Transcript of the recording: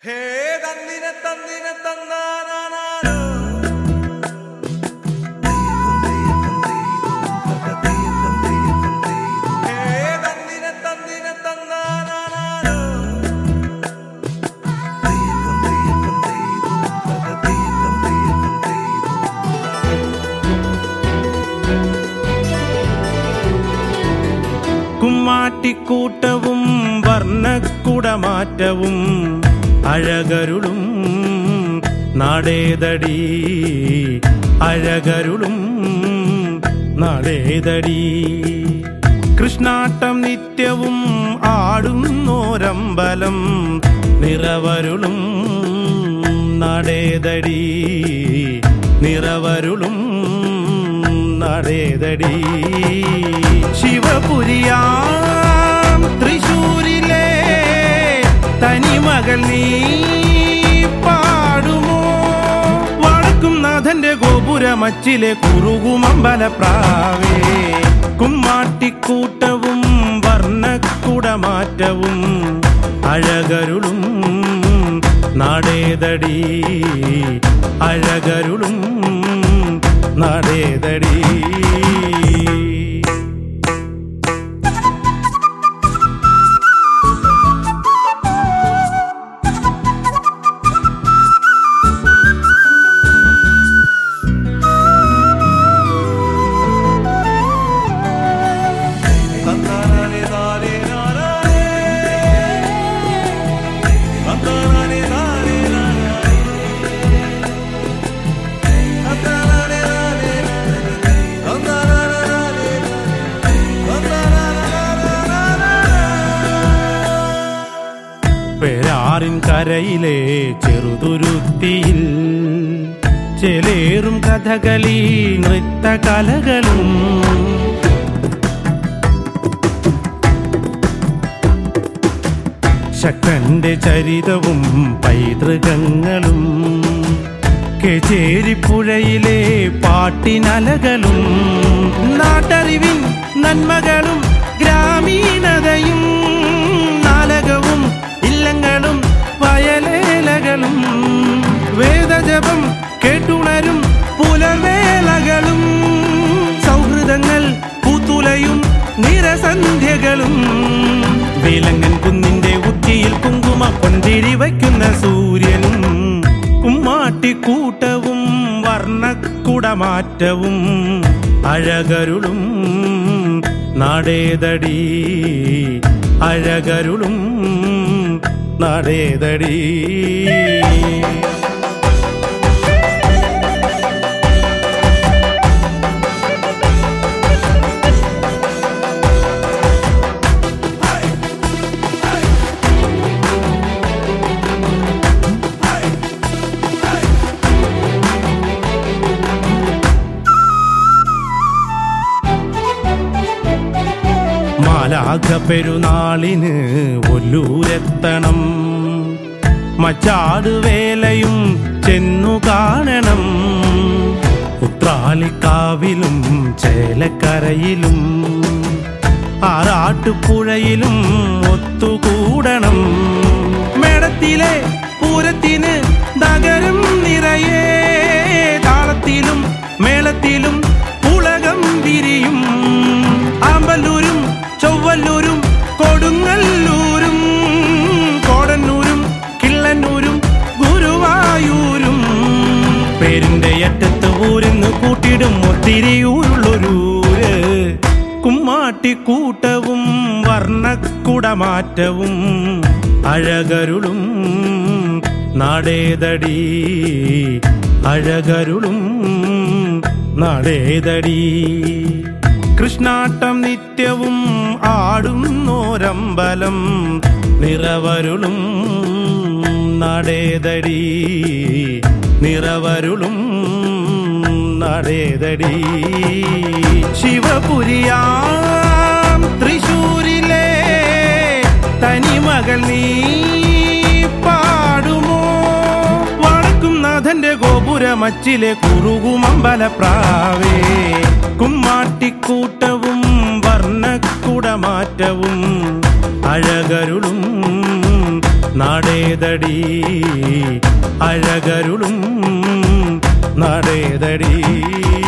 ഹേ തന്നിനെ തന്നിനെ തന്നാനാനാനോ ഹേ തന്നിനെ തന്നിനെ തന്നാനാനാനോ കുമ്മാട്ടിക്കൂട്ടവും വർണ്ണക്കുടമാറ്റവും അഴകരുളും നാടേതടി അഴകരുളും നാടേതടി കൃഷ്ണാട്ടം നിത്യവും ആടുന്നോരമ്പലം നിറവരുളും നടേതടി നിറവരുളും നടേതടി ശിവപുരിയാം തൃശൂരിലെ തനിമകൾ നീ പാടുമോ വടക്കും നാഥന്റെ ഗോപുരമച്ചിലെ കുറുകുമമ്പലപ്രാവേ കുമ്മാട്ടിക്കൂട്ടവും വർണ്ണക്കുടമാറ്റവും അഴകരുളും നാടേതടി അഴകരുളും നടേതടി തന്നാനാനേ നാനേ നാനാനേ തന്നാനാനേ നാനേ നാനാനേ തന്നാനാനേ നാനേ തന്നാനാനേ പെരാറിൻ കരയിലെ ചെറുതുരുത്തിയിൽ ചെലേറും കഥകളി നൃത്തകലകളും ശക്തന്റെ ചരിതവും പൈതൃകങ്ങളും കെചേരിപ്പുഴയിലെ പാട്ടിനലകളും നാട്ടറിവിൻ നന്മകളും ഗ്രാമീണതയും നാലകവും ഇല്ലങ്ങളും വയലേലകളും വേദജപം കേട്ടുണരും പുലർവേളകളും സൗഹൃദങ്ങൾ പൂത്തുലയും നിറസന്ധ്യകളും വിലങ്ങൻ കുന്നിന്റെ ഉച്ചിയിൽ കുങ്കുമ പൊന്തിരി വയ്ക്കുന്ന സൂര്യനും കുമ്മാട്ടിക്കൂട്ടവും വർണ്ണക്കുടമാറ്റവും അഴകരുളും നാടേതടി അഴകരുളും നാടേതടി മാലാഖ പെരുന്നാളിന് ഒല്ലൂരെത്തണം മച്ചാട് വേലയും ചെന്നു കാണണം ഉത്രാലിക്കാവിലും ചേലക്കരയിലും ആറാട്ടുപുഴയിലും ഒത്തുകൂടണം മേടത്തിലെ പൂരത്തിന് നഗരം നിറയെ താളത്തിലും മേളത്തിലും ഉലകം വിരിയും ആമ്പല്ലൂരും ചൊവ്വല്ലൂരും കൊടുങ്ങല്ലൂരും കോടന്നൂരും കിള്ളന്നൂരും ഗുരുവായൂരും പേരിന്റെ അറ്റത്ത് ഊരെന്ന് കൂട്ടിടും ഒത്തിരി ഊരുള്ളൊരൂര് കുമ്മാട്ടിക്കൂട്ടവും വർണ്ണക്കുടമാറ്റവും അഴകരുളും നാടേതടി അഴകരുളും നാടേതടി കൃഷ്ണാട്ടം നിത്യവും ആടുന്നോരമ്പലം നിറവരുളും നടേതടി നിറവരുളും നടേതടി ശിവപുരിയാം തൃശൂരിലെ തനിമകൾ നീ പാടുമോ വടക്കും നാഥന്റെ ഗോപുരമച്ചിലെ കുറുകുമമ്പലപ്രാവേ കുമ്മാട്ടിക്കൂട്ടവും വർണ്ണക്കുടമാറ്റവും അഴകരുളും നാടേതടി അഴകരുളും നാടേതടി